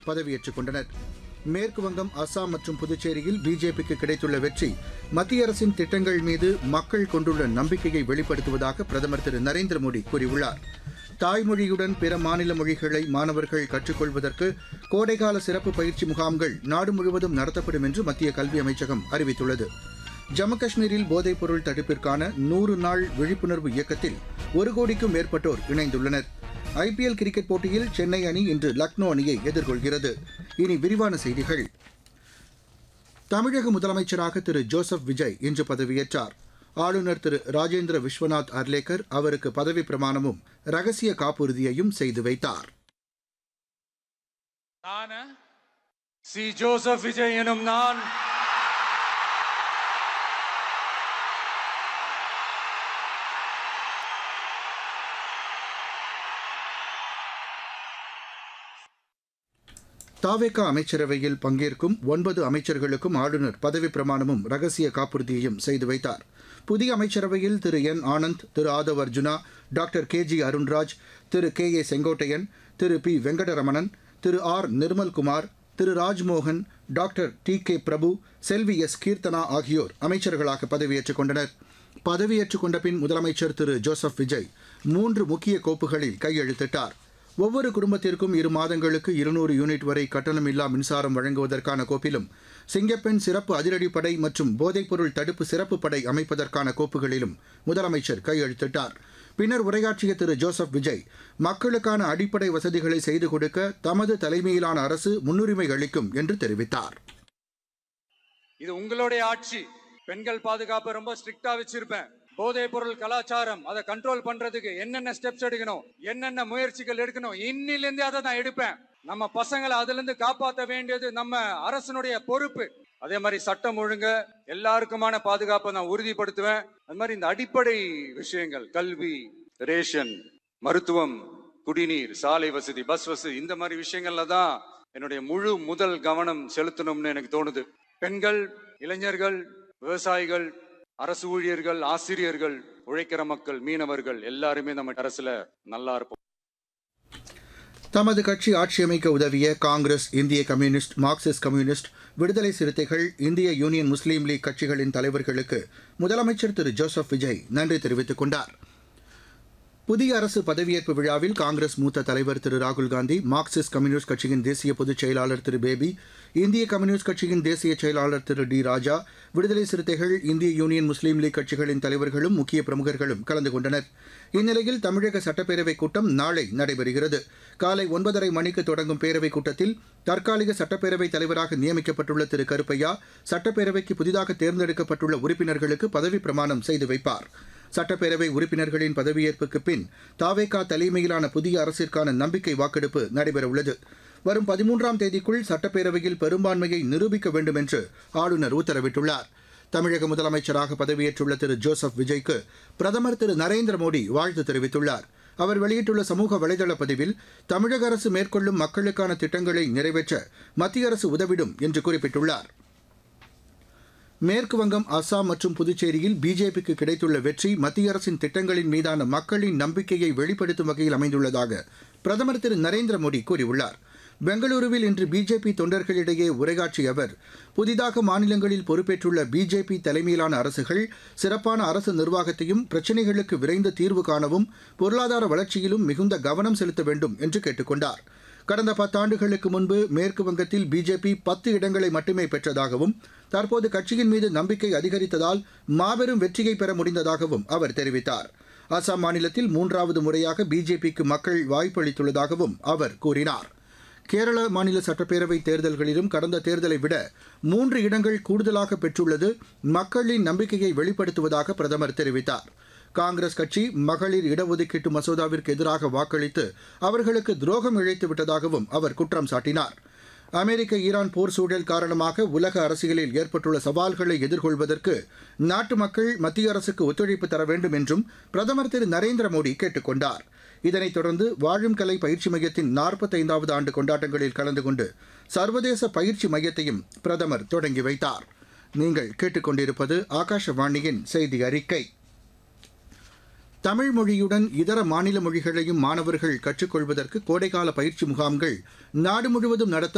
பதவியேற்றுக் கொண்டனர் மேற்கு வங்கம் அசாம் மற்றும் புதுச்சேரியில் பிஜேபிக்கு கிடைத்துள்ள வெற்றி மத்திய அரசின் திட்டங்கள் மீது மக்கள் கொண்டுள்ள நம்பிக்கையை வெளிப்படுத்துவதாக பிரதமர் திரு நரேந்திர மோடி கூறியுள்ளார் தாய்மொழியுடன் பிற மாநில மொழிகளை மாணவர்கள் கற்றுக்கொள்வதற்கு கோடைகால சிறப்பு பயிற்சி முகாம்கள் நாடு முழுவதும் நடத்தப்படும் என்று மத்திய கல்வி அமைச்சகம் அறிவித்துள்ளது ஜம்மு காஷ்மீரில் போதைப்பொருள் தடுப்பிற்கான நூறு நாள் விழிப்புணர்வு இயக்கத்தில் ஒரு கோடிக்கும் மேற்பட்டோர் இணைந்துள்ளனர் ஐபிஎல் கிரிக்கெட் போட்டியில் சென்னை அணி இன்று லக்னோ அணியை எதிர்கொள்கிறது இனி விரிவான செய்திகள் தமிழக முதலமைச்சராக திரு ஜோசப் விஜய் இன்று பதவியேற்றார் ஆளுநர் திரு ராஜேந்திர விஸ்வநாத் அர்லேக்கர் அவருக்கு பதவி பிரமாணமும் ரகசிய காப்புறுதியையும் செய்து வைத்தார் நான் சி ஜோசப் விஜய் எனும் நான் தாவேகா அமைச்சரவையில் பங்கேற்கும் ஒன்பது அமைச்சர்களுக்கும் ஆளுநர் பதவி பிரமாணமும் ரகசிய காப்புறுதியையும் செய்து வைத்தார் புதிய அமைச்சரவையில் Thiru N Anand Thiru Aadhav Arjuna doctor K G Arunraj Thiru K A Sengottaiyan Thiru P Venkataramanan Thiru R Nirmalkumar Thiru Rajmohan doctor T K Prabhu Selvi S Keerthana ஆகியோர் அமைச்சர்களாக பதவியேற்றுக் கொண்டனர் பதவியேற்றுக் கொண்ட பின் முதலமைச்சர் திரு ஜோசப் விஜய் மூன்று முக்கிய கோப்புகளில் கையெழுத்திட்டார் ஒவ்வொரு குடும்பத்திற்கும் இரு மாதங்களுக்கு இருநூறு யூனிட் வரை கட்டணமில்லா மின்சாரம் வழங்குவதற்கான கோப்பிலும் சிங்கப்பெண் சிறப்பு அதிரடிப்படை மற்றும் போதைப்பொருள் தடுப்பு சிறப்பு படை அமைப்பதற்கான கோப்புகளிலும் முதலமைச்சர் கையெழுத்திட்டார் பின்னர் உரையாற்றிய திரு ஜோசப் விஜய் மக்களுக்கான அடிப்படை வசதிகளை செய்து கொடுக்க தமது தலைமையிலான அரசு முன்னுரிமை அளிக்கும் என்று தெரிவித்தார் இது உங்களுடைய ஆட்சி பெண்கள் பாதுகாப்பை ரொம்ப ஸ்ட்ரிக்டா வச்சிருப்பேன் போதைப் பொருள் கலாச்சாரம் அதை கண்ட்ரோல் பண்றதுக்கு என்னென்ன ஸ்டெப்ஸ் எடுக்கணும் என்னென்ன முயற்சிகள் எடுக்கணும் இன்னிலிருந்தே அதை நான் எடுப்பேன் நம்ம பசங்களை அதுல இருந்து காப்பாற்ற வேண்டியது நம்ம அரசனுடைய பொறுப்பு அதே மாதிரி சட்டம் ஒழுங்கு எல்லாருக்குமான பாதுகாப்பை நான் உறுதிப்படுத்துவேன் அது மாதிரி இந்த அடிப்படை விஷயங்கள் கல்வி ரேஷன் மருத்துவம் குடிநீர் சாலை வசதி பஸ் வசதி இந்த மாதிரி விஷயங்கள்ல தான் என்னுடைய முழு முதல் கவனம் செலுத்தணும்னு எனக்கு தோணுது பெண்கள் இளைஞர்கள் விவசாயிகள் அரசு ஊழியர்கள் ஆசிரியர்கள் உழைக்கிற மக்கள் மீனவர்கள் எல்லாருமே நம்ம அரசுல நல்லா இருப்போம் தமது கட்சி ஆட்சியமைக்க உதவிய காங்கிரஸ் இந்திய கம்யூனிஸ்ட் மார்க்சிஸ்ட் கம்யூனிஸ்ட் விடுதலை சிறுத்தைகள் இந்திய யூனியன் முஸ்லீம் லீக் கட்சிகளின் தலைவர்களுக்கு முதலமைச்சர் திரு ஜோசப் விஜய் நன்றி தெரிவித்துக் கொண்டார் புதிய அரசு பதவியேற்பு விழாவில் காங்கிரஸ் மூத்த தலைவர் திரு ராகுல்காந்தி மார்க்சிஸ்ட் கம்யூனிஸ்ட் கட்சியின் தேசிய பொதுச் செயலாளர் திரு பேபி இந்திய கம்யூனிஸ்ட் கட்சியின் தேசிய செயலாளர் திரு டி ராஜா விடுதலை சிறுத்தைகள் இந்திய யூனியன் முஸ்லீம் லீக் கட்சிகளின் தலைவர்களும் முக்கிய பிரமுகர்களும் கலந்து கொண்டனர் இந்நிலையில் தமிழக சட்டப்பேரவைக் கூட்டம் நாளை நடைபெறுகிறது காலை ஒன்பதரை மணிக்கு தொடங்கும் பேரவைக் கூட்டத்தில் தற்காலிக சட்டப்பேரவைத் தலைவராக நியமிக்கப்பட்டுள்ள திரு கருப்பையா சட்டப்பேரவைக்கு புதிதாக தேர்ந்தெடுக்கப்பட்டுள்ள உறுப்பினர்களுக்கு பதவி பிரமாணம் செய்து வைப்பார் சட்டப்பேரவை உறுப்பினர்களின் பதவியேற்புக்கு பின் தாவேகா தலைமையிலான புதிய அரசிற்கான நம்பிக்கை வாக்கெடுப்பு நடைபெறவுள்ளது வரும் பதிமூன்றாம் தேதிக்குள் சட்டப்பேரவையில் பெரும்பான்மையை நிரூபிக்க வேண்டும் என்று ஆளுநர் உத்தரவிட்டுள்ளார் தமிழக முதலமைச்சராக பதவியேற்றுள்ள திரு ஜோசப் விஜய்க்கு பிரதமர் திரு நரேந்திர மோடி வாழ்த்து தெரிவித்துள்ளார் அவர் வெளியிட்டுள்ள சமூக வலைதள பதிவில் தமிழக அரசு மேற்கொள்ளும் மக்களுக்கான திட்டங்களை நிறைவேற்ற மத்திய அரசு உதவிடும் என்று குறிப்பிட்டுள்ளார் மேற்கு வங்கம் அசாம் மற்றும் புதுச்சேரியில் பிஜேபிக்கு கிடைத்துள்ள வெற்றி மத்திய அரசின் திட்டங்களின் மீதான மக்களின் நம்பிக்கையை வெளிப்படுத்தும் வகையில் அமைந்துள்ளதாக பிரதமர் திரு நரேந்திர மோடி கூறியுள்ளார் பெங்களூருவில் இன்று பிஜேபி தொண்டர்களிடையே உரையாற்றிய அவர் புதிதாக மாநிலங்களில் பொறுப்பேற்றுள்ள பிஜேபி தலைமையிலான அரசுகள் சிறப்பான அரசு நிர்வாகத்தையும் பிரச்சினைகளுக்கு விரைந்து தீர்வு காணவும் பொருளாதார வளர்ச்சியிலும் மிகுந்த கவனம் செலுத்த வேண்டும் என்று கேட்டுக்கொண்டார் கடந்த பத்தாண்டுகளுக்கு முன்பு மேற்கு வங்கத்தில் பிஜேபி பத்து இடங்களை மட்டுமே பெற்றதாகவும் தற்போது கட்சியின் மீது நம்பிக்கை அதிகரித்ததால் மாபெரும் வெற்றியை பெற முடிந்ததாகவும் அவர் தெரிவித்தார் அசாம் மாநிலத்தில் மூன்றாவது முறையாக பிஜேபிக்கு மக்கள் வாய்ப்பளித்துள்ளதாகவும் அவர் கூறினார் கேரள மாநில சட்டப்பேரவை தேர்தல்களிலும் கடந்த தேர்தலை விட மூன்று இடங்கள் கூடுதலாக பெற்றுள்ளது மக்களின் நம்பிக்கையை வெளிப்படுத்துவதாக பிரதமர் தெரிவித்தார் காங்கிரஸ் கட்சி மகளிர் இடஒதுக்கீட்டு மசோதாவிற்கு எதிராக வாக்களித்து அவர்களுக்கு துரோகம் இழைத்து விட்டதாகவும் அவர் குற்றம் சாட்டினார் அமெரிக்க ஈரான் போர் சூழல் காரணமாக உலக அரசியலில் ஏற்பட்டுள்ள சவால்களை எதிர்கொள்வதற்கு நாட்டு மக்கள் மத்திய அரசுக்கு ஒத்துழைப்பு தர வேண்டும் என்றும் பிரதமர் திரு நரேந்திர மோடி கேட்டுக் கொண்டார் இதனைத் தொடர்ந்து வாழும் கலை பயிற்சி மையத்தின் நாற்பத்தைந்தாவது ஆண்டு கொண்டாட்டங்களில் கலந்து கொண்டு சர்வதேச பயிற்சி மையத்தையும் பிரதமர் தொடங்கி வைத்தார் நீங்கள் கேட்டுக்கொண்டிருப்பது ஆகாஷவாணியின் செய்தி அறிக்கை தமிழ் மொழியுடன் இதர மாநில மொழிகளையும் மாணவர்கள் கற்றுக்கொள்வதற்கு கோடைக்கால பயிற்சி முகாம்கள் நாடு முழுவதும் நடத்த